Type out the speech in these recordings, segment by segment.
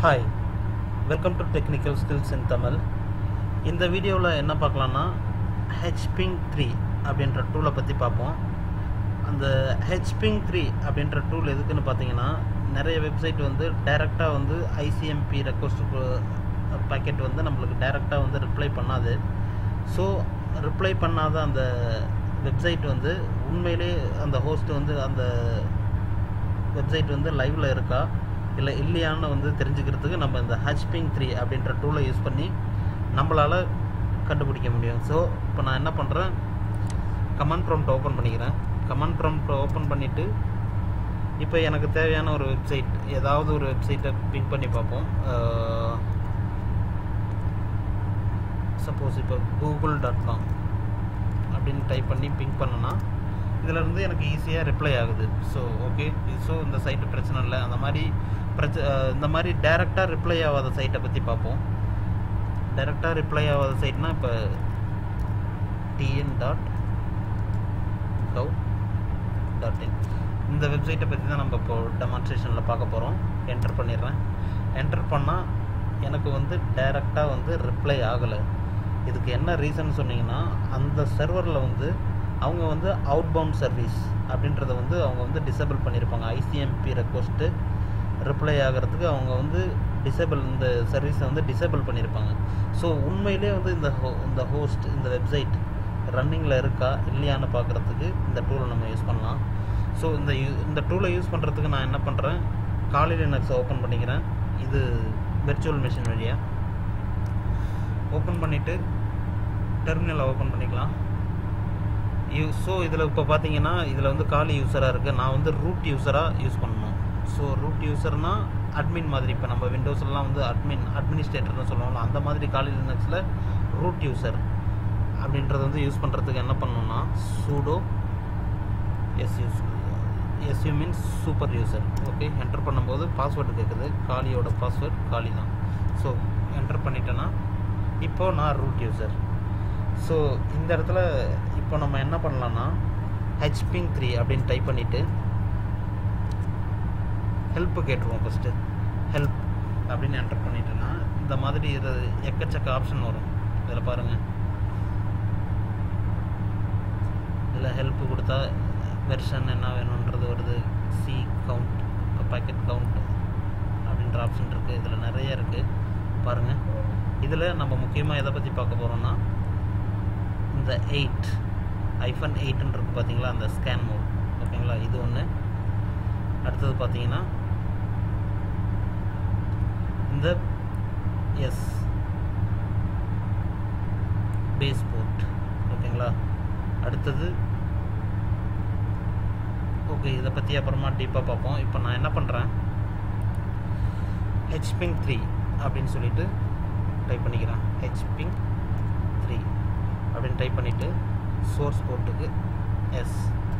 hi welcome to technical skills in Tamil இந்த வீடியோவில் என்ன பார்க்கலான்னா ஹெச்பிங் த்ரீ அப்படின்ற டூலை பற்றி பார்ப்போம் அந்த ஹெச்பிங் த்ரீ அப்படின்ற டூல் எதுக்குன்னு பார்த்தீங்கன்னா நிறைய வெப்சைட் வந்து டைரெக்டாக வந்து ஐசிஎம்பி ரெக்வஸ்ட் பேக்கெட் வந்து நம்மளுக்கு டைரெக்டாக வந்து ரிப்ளை பண்ணாது ஸோ ரிப்ளை பண்ணாத அந்த வெப்சைட் வந்து உண்மையிலே அந்த ஹோஸ்ட் வந்து அந்த வெப்சைட் வந்து லைவில் இருக்கா இல்லை இல்லையான்னு வந்து தெரிஞ்சுக்கிறதுக்கு நம்ம இந்த ஹச்பிங் த்ரீ அப்படின்ற டூலை யூஸ் பண்ணி நம்மளால் கண்டுபிடிக்க முடியும் ஸோ இப்போ நான் என்ன பண்ணுறேன் கமெண்ட் ப்ராம்ப்ட் ஓப்பன் பண்ணிக்கிறேன் கமெண்ட் ப்ராம்ப்ட் ஓப்பன் பண்ணிவிட்டு இப்போ எனக்கு தேவையான ஒரு வெப்சைட் ஏதாவது ஒரு வெப்சைட்டை பிங்க் பண்ணி பார்ப்போம் சப்போஸ் இப்போ கூகுள் டாட் காம் அப்படின்னு டைப் பண்ணி பிங்க் பண்ணனா இதிலேருந்து எனக்கு ஈஸியாக ரிப்ளை ஆகுது ஸோ ஓகே ஸோ இந்த சைட்டு பிரச்சனை இல்லை அந்த மாதிரி பிரச்ச இந்த மாதிரி டைரெக்டாக ரிப்ளை ஆகாத சைட்டை பற்றி பார்ப்போம் டைரெக்டாக ரிப்ளை ஆகாத சைட்னா இப்போ TN dot gov dot in இந்த வெப்சைட்டை பற்றி தான் நம்ம இப்போ டெமான்ஸ்ட்ரேஷனில் பார்க்க போகிறோம் என்டர் பண்ணிடுறேன் என்டர் பண்ணால் எனக்கு வந்து டைரெக்டாக வந்து ரிப்ளை ஆகலை இதுக்கு என்ன ரீசன் சொன்னீங்கன்னா அந்த சர்வரில் வந்து அவங்க வந்து அவுட்பவுண்ட் சர்வீஸ் அப்படின்றத வந்து அவங்க வந்து டிசேபிள் பண்ணியிருப்பாங்க ஐசிஎம்பி ரெக்வஸ்ட்டு ரிப்ளை ஆகிறதுக்கு அவங்க வந்து டிசேபிள் இந்த சர்வீஸை வந்து டிசேபிள் பண்ணியிருப்பாங்க ஸோ உண்மையிலே வந்து இந்த ஹோ இந்த ஹோஸ்ட் இந்த வெப்சைட் ரன்னிங்கில் இருக்கா இல்லையான்னு பார்க்குறதுக்கு இந்த டூலை நம்ம யூஸ் பண்ணலாம் ஸோ இந்த யூ இந்த டூலை யூஸ் பண்ணுறதுக்கு நான் என்ன பண்ணுறேன் காலையில் எனக்கு ஓப்பன் பண்ணிக்கிறேன் இது வெர்ச்சுவல் மிஷின் வழியாக ஓப்பன் பண்ணிவிட்டு டெர்மினலை ஓப்பன் பண்ணிக்கலாம் யூ ஸோ இதில் இப்போ பார்த்தீங்கன்னா இதில் வந்து காலி யூஸராக இருக்குது நான் வந்து ரூட் யூஸராக யூஸ் பண்ணணும் ஸோ ரூட் யூஸர்னால் அட்மின் மாதிரி இப்போ நம்ம விண்டோஸ்லாம் வந்து அட்மின் அட்மினிஸ்ட்ரேட்டர்னு சொல்லுவோம்ல அந்த மாதிரி காலி லினக்ஸில் ரூட் யூஸர் அப்படின்றத வந்து யூஸ் பண்ணுறதுக்கு என்ன பண்ணணும்னா sudo S use SU means super user okay enter பண்ணும்போது பாஸ்வேர்டு கேட்குது காலியோட பாஸ்வேர்ட் காலி தான் ஸோ என்டர் பண்ணிட்டேன்னா இப்போது நான் ரூட் யூசர் ஸோ இந்த இடத்துல இப்போ நம்ம என்ன பண்ணலான்னா ஹெச்பிங் த்ரீ அப்படின்னு டைப் பண்ணிவிட்டு ஹெல்ப்பு கேட்டுருவோம் ஃபஸ்ட்டு ஹெல்ப் அப்படின்னு என்டர் பண்ணிட்டேன்னா இந்த மாதிரி இது எக்கச்சக்க ஆப்ஷன் வரும் இதில் பாருங்கள் இதில் ஹெல்ப்பு கொடுத்தா வெர்ஷன் என்ன வேணுன்றது வருது சி கவுண்ட் பேக்கெட் கவுண்ட் அப்படின்ற ஆப்ஷன் இருக்குது இதில் நிறைய இருக்குது பாருங்கள் இதில் நம்ம முக்கியமாக எதை பற்றி பார்க்க போகிறோம்னா இந்த எயிட் ஐஃபன் எயிட்டுன்னு இருக்குது பார்த்தீங்களா அந்த ஸ்கேன் மோட் ஓகேங்களா இது ஒன்று அடுத்தது பார்த்தீங்கன்னா இந்த எஸ் பேஸ் போர்ட் ஓகேங்களா அடுத்தது ஓகே இதை பற்றி அப்புறமா டீப்பாக பார்ப்போம் இப்போ நான் என்ன பண்ணுறேன் ஹெச்பிங் த்ரீ அப்படின்னு சொல்லிட்டு டைப் பண்ணிக்கிறேன் ஹெச்பிங் த்ரீ அப்படின்னு டைப் பண்ணிவிட்டு சோர்ஸ் போர்ட்டுக்கு எஸ்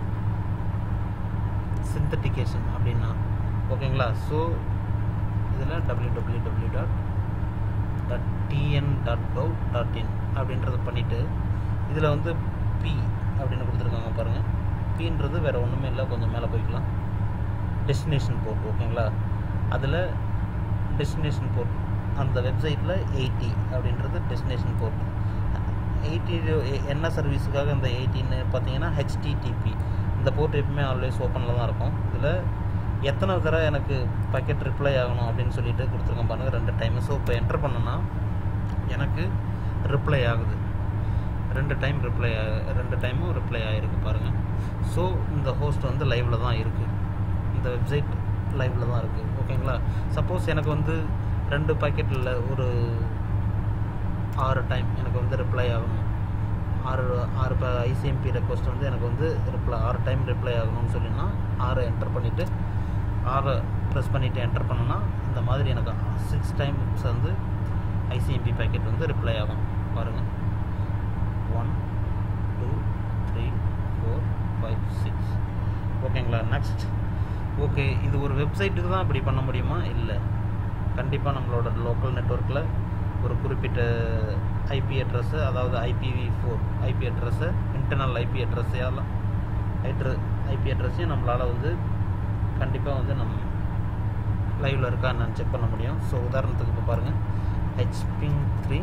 சிந்தட்டிகேஷன் அப்படின்னா ஓகேங்களா ஸோ இதில் W W W dot dot TN dot gov dot in அப்படின்றத பண்ணிவிட்டு இதில் வந்து பி அப்படின்னு கொடுத்துருக்காங்க பாருங்கள் பின்றது வேறு ஒன்றுமே இல்லை கொஞ்சம் மேலே போய்க்கலாம் டெஸ்டினேஷன் போர்ட் ஓகேங்களா அதில் டெஸ்டினேஷன் போர்ட் அந்த வெப்சைட்டில் எயிட்டி அப்படின்றது டெஸ்டினேஷன் போர்ட் எயிட்டி என்ன சர்வீஸுக்காக இந்த எயிட்டின்னு பார்த்தீங்கன்னா ஹெச்டிடிபி இந்த போர்ட் எப்பவுமே ஆல்வேஸ் ஓப்பனில் தான் இருக்கும் இதில் எத்தனை தடவை எனக்கு பேக்கெட் ரிப்ளை ஆகணும் அப்படின்னு சொல்லிட்டு கொடுத்துருக்கேன் பாருங்கள் ரெண்டு டைமு ஸோ இப்போ என்டர் பண்ணோன்னா எனக்கு ரிப்ளை ஆகுது ரெண்டு டைம் ரிப்ளை ரெண்டு டைமும் ரிப்ளை ஆகிருக்கு பாருங்கள் ஸோ இந்த ஹோஸ்ட் வந்து லைவில் தான் இருக்குது இந்த வெப்சைட் லைவில் தான் இருக்குது ஓகேங்களா சப்போஸ் எனக்கு வந்து ரெண்டு பாக்கெட்டில் ஒரு ஆறு டைம் எனக்கு வந்து ரிப்ளை ஆகணும் ஆறு ஆறு இப்போ ஐசிஎம்பி ரெக்வஸ்ட் வந்து எனக்கு வந்து ரிப்ளை ஆறு டைம் ரிப்ளை ஆகணும்னு சொல்லினா ஆறு என்டர் பண்ணிவிட்டு ஆறு ப்ரெஸ் பண்ணிவிட்டு என்டர் பண்ணோன்னா இந்த மாதிரி எனக்கு சிக்ஸ் டைம்ஸ் வந்து ஐசிஎம்பி பேக்கெட் வந்து ரிப்ளை ஆகும் பாருங்கள் one two three four five six ஓகேங்களா நெக்ஸ்ட் ஓகே இது ஒரு வெப்சைட்டுக்கு தான் இப்படி பண்ண முடியுமா இல்லை கண்டிப்பாக நம்மளோட லோக்கல் நெட்ஒர்க்கில் ஒரு குறிப்பிட்ட ஐபி அட்ரஸ்ஸு அதாவது ஐபிவி ஃபோர் ஐபி அட்ரஸ்ஸை இன்டர்னல் ஐபி அட்ரஸ்ஸையெல்லாம் ஐட்ரு ஐபி அட்ரஸையும் நம்மளால் வந்து கண்டிப்பாக வந்து நம்ம லைவில் இருக்கா நான் செக் பண்ண முடியும் ஸோ உதாரணத்துக்கு இப்போ பாருங்கள் ஹெச்பிங் த்ரீ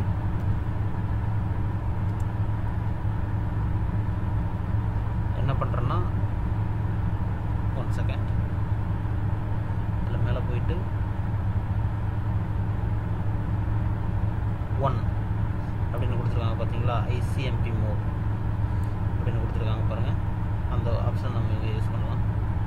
என்ன பண்ணுறேன்னா ஒன் செகண்ட் இதில் மேலே போயிட்டு ஒன் அப்படின்னு கொடுத்துருக்காங்க பார்த்தீங்களா ஐசிஎம்பி மோட் அப்படின்னு கொடுத்துருக்காங்க பாருங்கள் அந்த ஆப்ஷன் நம்ம இங்கே யூஸ் பண்ணலாம்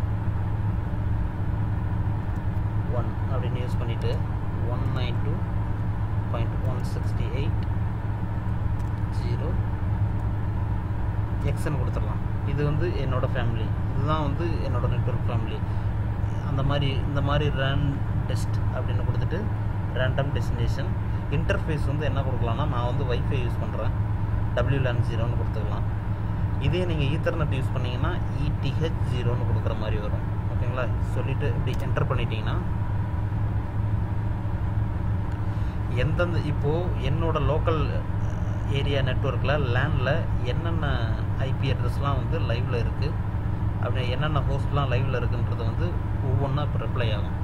ஒன் அப்படின்னு யூஸ் பண்ணிவிட்டு one nine two point one sixty eight zero எக்ஸ்ன்னு கொடுத்துடலாம் இது வந்து என்னோட ஃபேமிலி இதுதான் வந்து என்னோட நெட்ஒர்க் ஃபேமிலி அந்த மாதிரி இந்த மாதிரி ரேன் டெஸ்ட் அப்படின்னு கொடுத்துட்டு ரேண்டம் டெஸ்டினேஷன் இன்டர்ஃபேஸ் வந்து என்ன கொடுக்கலாம்னா நான் வந்து வைஃபை யூஸ் பண்ணுறேன் டபிள்யூ லேன் ஜீரோன்னு கொடுத்துக்கலாம் இதே நீங்கள் ஈத்தர்நெட் யூஸ் பண்ணிங்கன்னா இடிஹெச் ஜீரோன்னு கொடுக்குற மாதிரி வரும் ஓகேங்களா சொல்லிவிட்டு இப்படி என்டர் பண்ணிட்டீங்கன்னா எந்தெந்த இப்போது என்னோட லோக்கல் ஏரியா நெட்ஒர்க்கில் லேண்டில் என்னென்ன ஐபி அட்ரஸ்லாம் வந்து லைவில் இருக்குது அப்படி என்னென்ன ஹோஸ்ட்லாம் லைவில் இருக்குன்றது வந்து ஒவ்வொன்றா இப்போ ரிப்ளை ஆகும்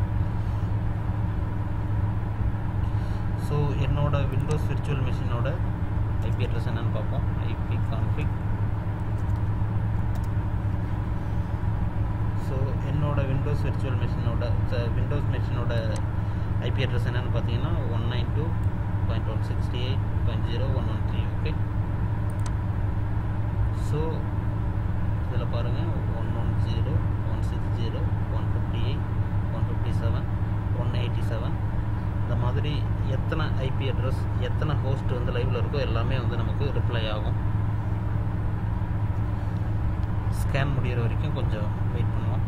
ஸோ என்னோட விண்டோஸ் விர்ச்சுவல் மிஷினோட ஐபி அட்ரஸ் என்னென்னு பார்ப்போம் ஐபி கான்ஃபிக் ஸோ என்னோட விண்டோஸ் விர்ச்சுவல் மிஷினோட விண்டோஸ் மிஷினோட ஐபி அட்ரஸ் என்னென்னு பார்த்தீங்கன்னா one nine two point one sixty eight point zero one one three okay so இதில் பாருங்கள் one one zero one six zero one fifty eight one fifty seven one eighty seven இந்த மாதிரி எத்தனை IP address எத்தனை host வந்து லைவில் இருக்கோ எல்லாமே வந்து நமக்கு ரிப்ளை ஆகும் ஸ்கேன் முடிகிற வரைக்கும் கொஞ்சம் வெயிட் பண்ணுவோம்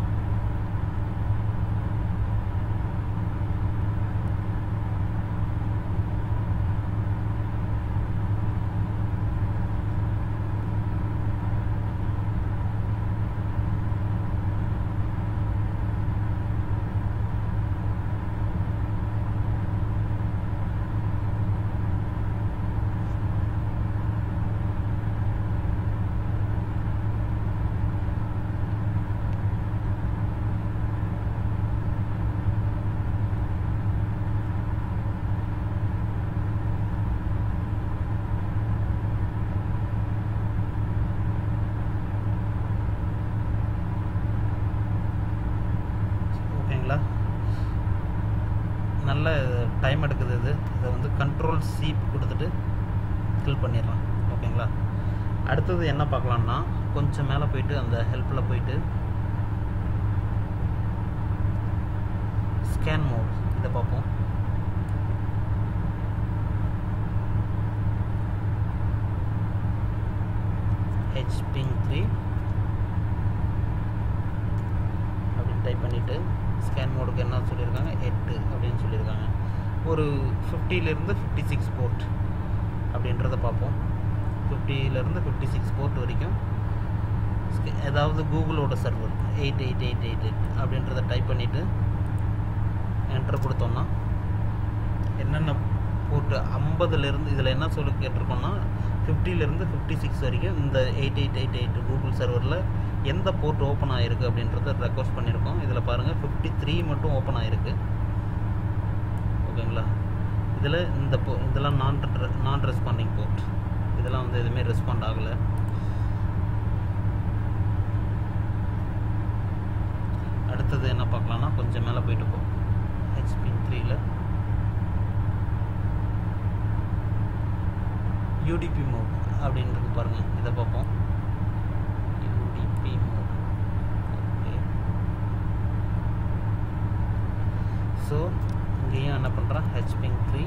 ஓகேங்களா நல்ல டைம் எடுக்குது இது இதை வந்து கண்ட்ரோல் சி கொடுத்துட்டு கில் பண்ணிடலாம் ஓகேங்களா அடுத்தது என்ன பார்க்கலாம்னா கொஞ்சம் மேலே போயிட்டு அந்த ஹெல்ப்பில் போயிட்டு ஸ்கேன் மோட் இதை பார்ப்போம் ஹெச்பிங் த்ரீ அப்படின்னு டைப் பண்ணிவிட்டு ஸ்கேன் மோடுக்கு என்ன சொல்லியிருக்காங்க எட்டு அப்படின்னு சொல்லியிருக்காங்க ஒரு ஃபிஃப்டிலேருந்து ஃபிஃப்டி சிக்ஸ் போர்ட் அப்படின்றத பார்ப்போம் ஃபிஃப்டிலேருந்து ஃபிஃப்டி சிக்ஸ் போர்ட் வரைக்கும் ஏதாவது கூகுளோட server eight eight eight eight eight அப்படின்றத டைப் பண்ணிவிட்டு என்டர் கொடுத்தோம்னா என்னென்ன போட்டு ஐம்பதுலேருந்து இதில் என்ன சொல்லி கேட்டிருக்கோம்னா ஃபிஃப்டிலேருந்து ஃபிஃப்டி சிக்ஸ் வரைக்கும் இந்த eight eight eight eight Google சர்வரில் எந்த போர்ட் ஓப்பன் ஆகிருக்கு அப்படின்றத ரெக்வஸ்ட் பண்ணியிருக்கோம் இதில் பாருங்கள் ஃபிஃப்டி த்ரீ மட்டும் ஓப்பன் ஆகிருக்கு ஓகேங்களா இதில் இந்த போ இதெல்லாம் நான் நான் ரெஸ்பாண்டிங் போர்ட் இதெல்லாம் வந்து எதுவுமே ரெஸ்பாண்ட் ஆகலை அடுத்தது என்ன பார்க்கலாம்னா கொஞ்சம் மேலே போயிட்டு போ ஹெச்பி த்ரீல யூடிபி மோட் அப்படின்றது பாருங்கள் இதை பார்ப்போம் யூடிபி மோட் ஓகே ஸோ இங்கேயும் என்ன பண்ணுறேன் ஹெச்பிங் three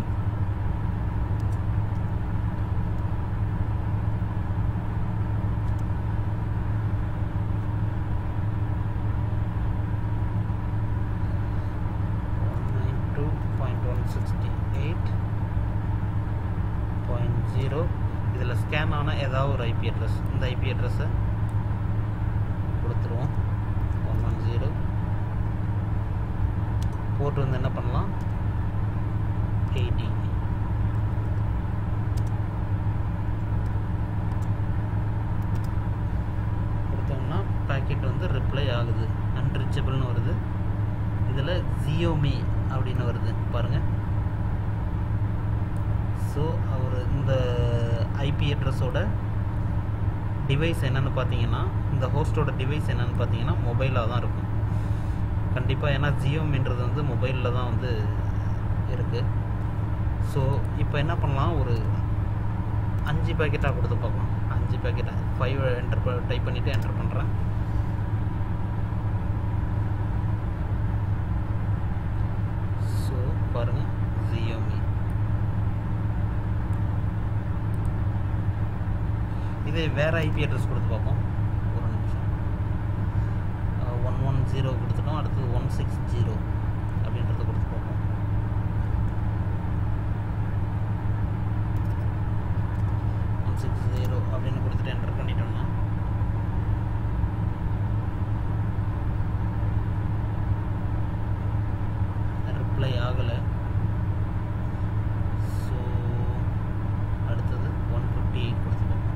two point one sixty eight point zero இதில் ஸ்கேன் ஆன ஏதாவது ஒரு ஐபி அட்ரஸ் இந்த ஐபி அட்ரஸை கொடுத்துருவோம் ஒன் ஒன் ஜீரோ போர்ட் வந்து என்ன பண்ணலாம் எயிட்டி கொடுத்தோம்னா பேக்கெட் வந்து ரிப்ளை ஆகுது அன்ரிச்சபிள்னு வருது இதில் ஜியோமி அப்படின்னு வருது பாருங்கள் ஸோ அவர் இந்த ஐபி அட்ரஸோட டிவைஸ் என்னன்னு பார்த்தீங்கன்னா இந்த ஹோஸ்டோட டிவைஸ் என்னன்னு பார்த்தீங்கன்னா மொபைலாக தான் இருக்கும் கண்டிப்பாக ஏன்னா ஜியோமின்றது வந்து மொபைலில் தான் வந்து இருக்குது ஸோ இப்போ என்ன பண்ணலாம் ஒரு அஞ்சு பேக்கெட்டாக கொடுத்து பார்க்கலாம் அஞ்சு பேக்கெட்டாக ஃபைவ் என்டர் டைப் பண்ணிவிட்டு என்டர் பண்ணுறேன் ஸோ பாருங்கள் ஜியோமி இதே வேறு ஐபி அட்ரஸ் கொடுத்து பார்ப்போம் ஒரு நிமிஷம் ஒன் ஒன் ஜீரோ கொடுத்துட்டோம் அடுத்து ஒன் சிக்ஸ் ஜீரோ அப்படின்றத கொடுத்து பார்ப்போம் ஒன் சிக்ஸ் ஜீரோ அப்படின்னு கொடுத்துட்டு என்டர் பண்ணிட்டோம்னா ரிப்ளை ஆகலை ஸோ அடுத்தது ஒன் ஃபிஃப்டி எயிட் கொடுத்து பார்ப்போம்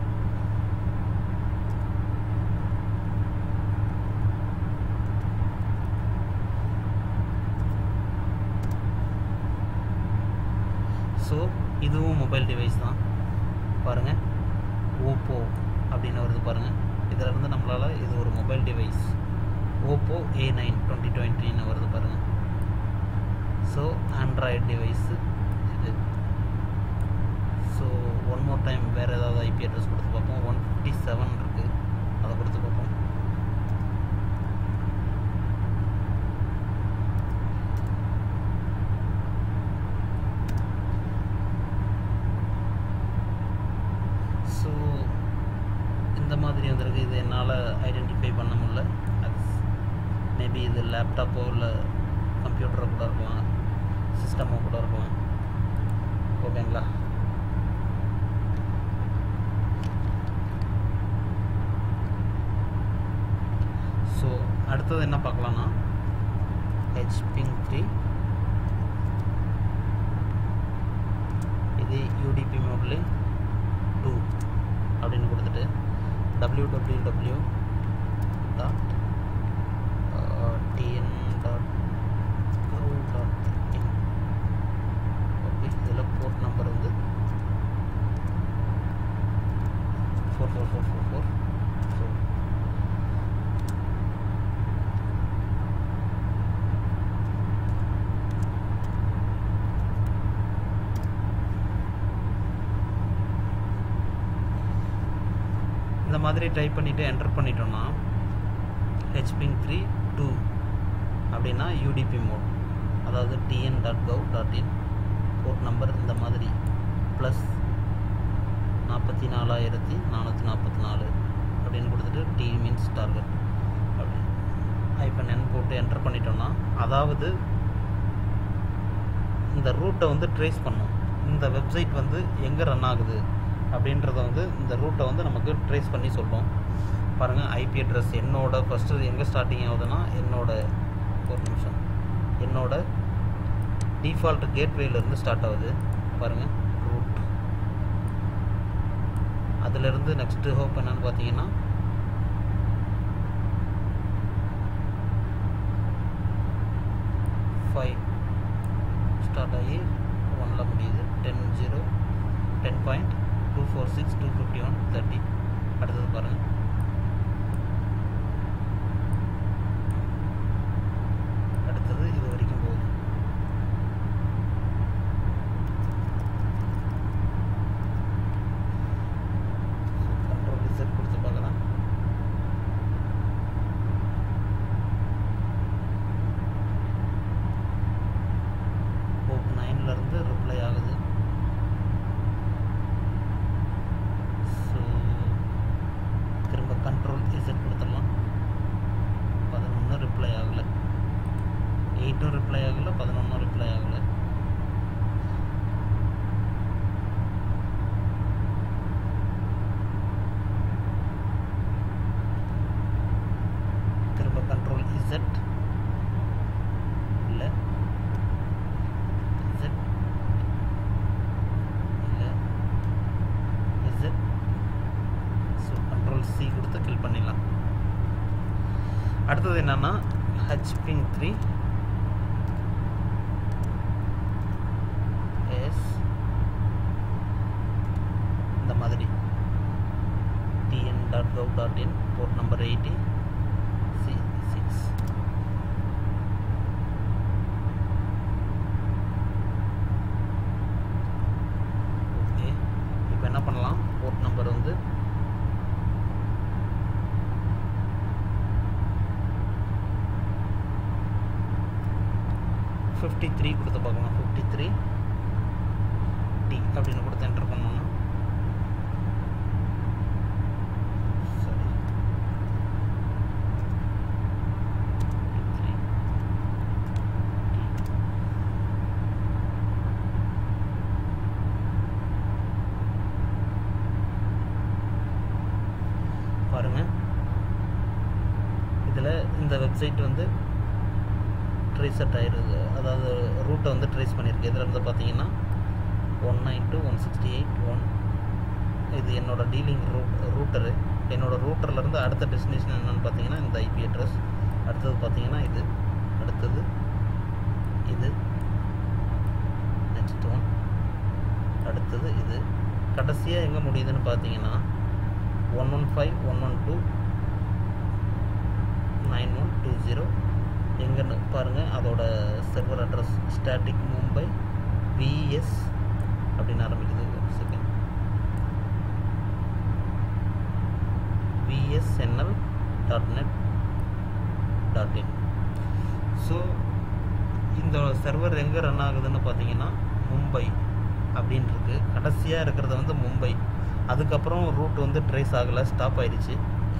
ஸோ இதுவும் மொபைல் டிவைஸ் தான் பாருங்கள் ஓப்போ அப்படின்னு வருது பாருங்கள் இதில் இருந்து நம்மளால் இது ஒரு mobile device Oppo A nine twenty டுவெண்ட்டின்னு வருது பாருங்கள் ஸோ ஆண்ட்ராய்டு டிவைஸு இது ஸோ ஒன் மோர் டைம் வேறு ஏதாவது ஐபி அட்ரஸ் கொடுத்து பார்ப்போம் ஒன் ஃபிஃப்டி செவன் இருக்குது அதை கொடுத்து பார்ப்போம் ஸோ இந்த மாதிரி வந்திருக்கு இது என்னால் ஐடென்டிஃபை பண்ண முடியல மேபி இது லேப்டாப்போ இல்லை கம்ப்யூட்டரோ கூட இருக்கலாம் சிஸ்டமோ கூட இருக்கலாம் ஓகேங்களா ஸோ அடுத்தது என்ன பார்க்கலாம்னா ஹெச்பிங் த்ரீ இது யூடிபி மோட்லே டூ அப்படின்னு கொடுத்துட்டு W W W dot TN dot gov dot in okay இதில் போர்ட் நம்பர் வந்து four four four four four so இந்த மாதிரி டைப் பண்ணிவிட்டு என்டர் பண்ணிட்டோம்னா ஹெச்பிங் த்ரீ டூ அப்படின்னா யூடிபி மோட் அதாவது TN dot gov dot in port number இந்த மாதிரி ப்ளஸ் நாற்பத்தி நாலாயிரத்தி நானூற்றி நாற்பத்தி நாலு அப்படின்னு கொடுத்துட்டு டி மீன்ஸ் டார்கெட் அப்படி ஐப்பன் என் போட்டு என்டர் பண்ணிட்டோம்னா அதாவது இந்த ரூட்டை வந்து ட்ரேஸ் பண்ணும் இந்த வெப்சைட் வந்து எங்கே ரன் ஆகுது அப்படின்றத வந்து இந்த ரூட்டை வந்து நமக்கு ட்ரேஸ் பண்ணி சொல்லும் பாருங்கள் ஐபி அட்ரஸ் என்னோட ஃபஸ்ட்டு எங்கே ஸ்டார்டிங் ஆகுதுன்னா என்னோட ஒரு நிமிஷம் என்னோட டிஃபால்ட் கேட்வேலேருந்து ஸ்டார்ட் ஆகுது பாருங்கள் ரூட் அதிலிருந்து நெக்ஸ்ட்டு ஹோப் என்னன்னு பார்த்தீங்கன்னா ஃபைவ் ஸ்டார்ட் ஆகி ஒனில் முடியுது ten zero ten point two four six two fifty one thirty அடுத்தது பாருங்கள் அடுத்தது இது வரைக்கும் போகுது கண்ட்ரோல் ரிசெட் கொடுத்து பார்க்கலாம் ஹோப் நைன்லேருந்து ரிப்ளை ஆகுது ஸோ திரும்ப கண்ட்ரோல் இசட் கொடுத்துடலாம் பதினொன்று ரிப்ளை ஆகலை எயிட்டும் ரிப்ளை ஆகலை பதினொன்றும் ரிப்ளை ஆகலை திரும்ப கண்ட்ரோல் இசட் இல்லை இசட் இல்லை இசட் ஸோ கண்ட்ரோல் சி கொடுத்து கில் பண்ணிடலாம் அடுத்தது என்னன்னா ஹச்பிங் three dot in port number eighty C six okay இப்போ என்ன பண்ணலாம் போர்ட் நம்பர் வந்து ஃபிஃப்டி த்ரீ கொடுத்து பார்க்கலாம் ஃபிஃப்டி த்ரீ டி அப்படின்னு கொடுத்து என்டர் பண்ணோம்னா சரி த்ரீ டி பாருங்க இதில் இந்த வெப்சைட் வந்து ட்ரேசட் ஆயிடுது அதாவது ரூட்டை வந்து ட்ரேஸ் பண்ணியிருக்கு இதில் இருந்து பார்த்தீங்கன்னா one nine two one sixty eight one இது என்னோட டீலிங் ரூட் ரூட்டரு என்னோட ரூட்டர்லேருந்து அடுத்த டெஸ்டினேஷன் என்னென்னு பார்த்தீங்கன்னா இந்த ஐபி அட்ரஸ் அடுத்தது பார்த்தீங்கன்னா இது அடுத்தது இது நெக்ஸ்ட் ஒன் அடுத்தது இது கடைசியாக எங்கே முடியுதுன்னு பார்த்தீங்கன்னா one one five one one two nine one two zero எங்கன்னு பாருங்கள் அதோட server address static Mumbai VS அப்படின்னு ஆரம்பிக்குது ஒரு second VSNL dot net dot in so இந்த சர்வர் எங்கே ரன் ஆகுதுன்னு பார்த்தீங்கன்னா மும்பை அப்படின்னு இருக்கு கடைசியாக இருக்கிறது வந்து மும்பை அதுக்கப்புறம் ரூட் வந்து ட்ரேஸ் ஆகலை ஸ்டாப் ஆயிடுச்சு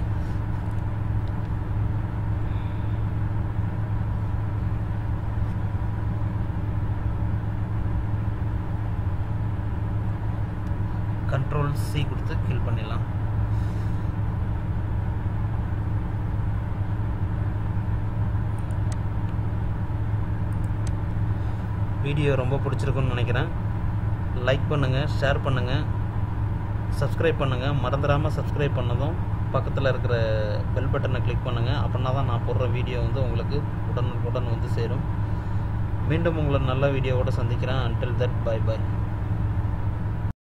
கண்ட்ரோல் சி கொடுத்து கில் பண்ணிடலாம் வீடியோ ரொம்ப பிடிச்சிருக்குன்னு நினைக்கிறேன் லைக் பண்ணுங்கள் ஷேர் பண்ணுங்கள் சப்ஸ்கிரைப் பண்ணுங்கள் மறந்துடாமல் சப்ஸ்கிரைப் பண்ணதும் பக்கத்தில் இருக்கிற பெல் பட்டனை கிளிக் பண்ணுங்கள் அப்படின்னா தான் நான் போடுற வீடியோ வந்து உங்களுக்கு உடனுக்குடன் வந்து சேரும் மீண்டும் உங்களை நல்ல வீடியோவோட சந்திக்கிறேன் அன்டில் தட் பை பை